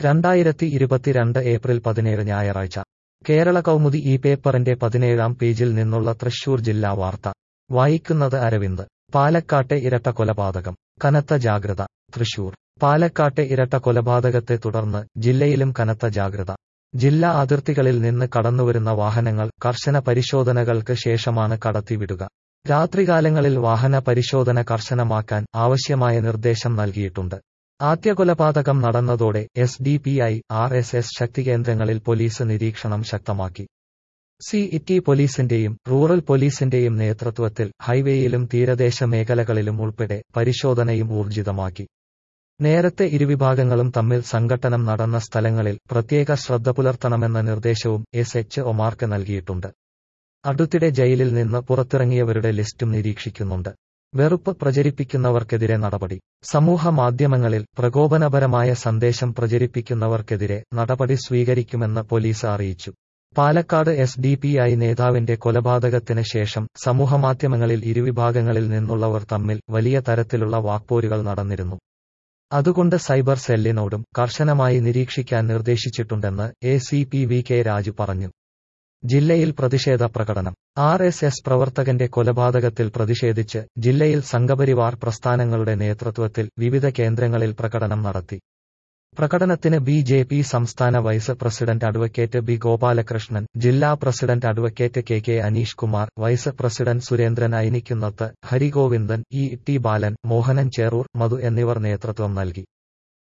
രണ്ടായിരത്തി ഇരുപത്തിരണ്ട് ഏപ്രിൽ പതിനേഴ് ഞായറാഴ്ച കേരള കൗമുദി ഈ പേപ്പറിന്റെ പതിനേഴാം പേജിൽ നിന്നുള്ള തൃശൂർ ജില്ലാ വാർത്ത വായിക്കുന്നത് അരവിന്ദ് പാലക്കാട്ടെ ഇരട്ട കൊലപാതകം കനത്ത ജാഗ്രത തൃശൂർ പാലക്കാട്ടെ ഇരട്ട കൊലപാതകത്തെ തുടർന്ന് ജില്ലയിലും കനത്ത ജാഗ്രത ജില്ലാ അതിർത്തികളിൽ നിന്ന് കടന്നുവരുന്ന വാഹനങ്ങൾ കർശന പരിശോധനകൾക്ക് ശേഷമാണ് കടത്തിവിടുക രാത്രികാലങ്ങളിൽ വാഹന പരിശോധന കർശനമാക്കാൻ ആവശ്യമായ നിർദ്ദേശം നൽകിയിട്ടുണ്ട് ആദ്യ കൊലപാതകം നടന്നതോടെ S D P I R S S ശക്തികേന്ദ്രങ്ങളിൽ പോലീസ് നിരീക്ഷണം ശക്തമാക്കി സി ഇറ്റി പോലീസിന്റെയും റൂറൽ പോലീസിന്റെയും നേതൃത്വത്തിൽ ഹൈവേയിലും തീരദേശ മേഖലകളിലും ഉൾപ്പെടെ പരിശോധനയും ഊർജിതമാക്കി നേരത്തെ ഇരുവിഭാഗങ്ങളും തമ്മിൽ സംഘട്ടനം നടന്ന സ്ഥലങ്ങളിൽ പ്രത്യേക ശ്രദ്ധ പുലർത്തണമെന്ന നിർദ്ദേശവും എസ് എച്ച് ഒമാർക്ക് നൽകിയിട്ടുണ്ട് അടുത്തിടെ ജയിലിൽ നിന്ന് പുറത്തിറങ്ങിയവരുടെ ലിസ്റ്റും നിരീക്ഷിക്കുന്നുണ്ട് വെറുപ്പ് പ്രചരിപ്പിക്കുന്നവർക്കെതിരെ നടപടി സമൂഹ മാധ്യമങ്ങളിൽ പ്രകോപനപരമായ സന്ദേശം പ്രചരിപ്പിക്കുന്നവർക്കെതിരെ നടപടി സ്വീകരിക്കുമെന്ന് പോലീസ് അറിയിച്ചു Palakkad S D P I നേതാവിന്റെ കൊലപാതകത്തിന് ശേഷം സമൂഹമാധ്യമങ്ങളിൽ ഇരുവിഭാഗങ്ങളിൽ നിന്നുള്ളവർ തമ്മിൽ വലിയ തരത്തിലുള്ള വാക്പോരുകൾ നടന്നിരുന്നു അതുകൊണ്ട് സൈബർ സെല്ലിനോടും കർശനമായി നിരീക്ഷിക്കാൻ നിർദ്ദേശിച്ചിട്ടുണ്ടെന്ന് A C P V K Raju പറഞ്ഞു ജില്ലയിൽ പ്രതിഷേധ പ്രകടനം ആർ എസ് എസ് പ്രവർത്തകന്റെ കൊലപാതകത്തിൽ പ്രതിഷേധിച്ച് ജില്ലയിൽ സംഘപരിവാർ പ്രസ്ഥാനങ്ങളുടെ നേതൃത്വത്തിൽ വിവിധ കേന്ദ്രങ്ങളിൽ പ്രകടനം നടത്തി പ്രകടനത്തിന് ബി ജെ പി സംസ്ഥാന vice president advocate B Gopalakrishnan ജില്ലാ president advocate K K Aneesh Kumar vice president Surendran Ainikkunnath Harigovindan E T Balan Mohanan Cheroor Madhu എന്നിവർ നേതൃത്വം നൽകി